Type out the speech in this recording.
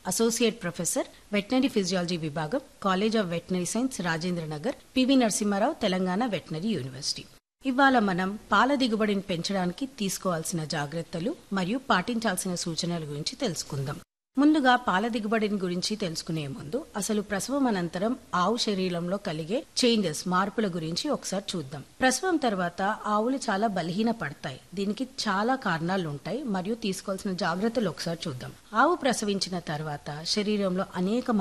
associate professor veterinary physiology విభాగం college of veterinary science Rajendra Nagar PV Narasimharao Telangana veterinary university ఇవాళ మనం పాల దిగుబడిని పెంచడానికి తీసుకోవాల్సిన జాగ్రత్తలు మరియు పాటించాల్సిన సూచనల గురించి తెలుసుకుందాం ముందుగా పాల దిగుబడిని గురించి తెలుసుకునే ముందు అసలు ప్రసవం అనంతరం ఆవు శరీరంలో కలిగే చేంజెస్ మార్పుల గురించి ఒకసారి చూద్దాం ప్రసవం తర్వాత ఆవులు చాలా బలహీన పడతాయి దీనికి చాలా కారణాలు ఉంటాయి మరియు తీసుకోవాల్సిన జాగ్రత్తలు ఒకసారి చూద్దాం ఆవు ప్రసవించిన తర్వాత శరీరంలో అనేక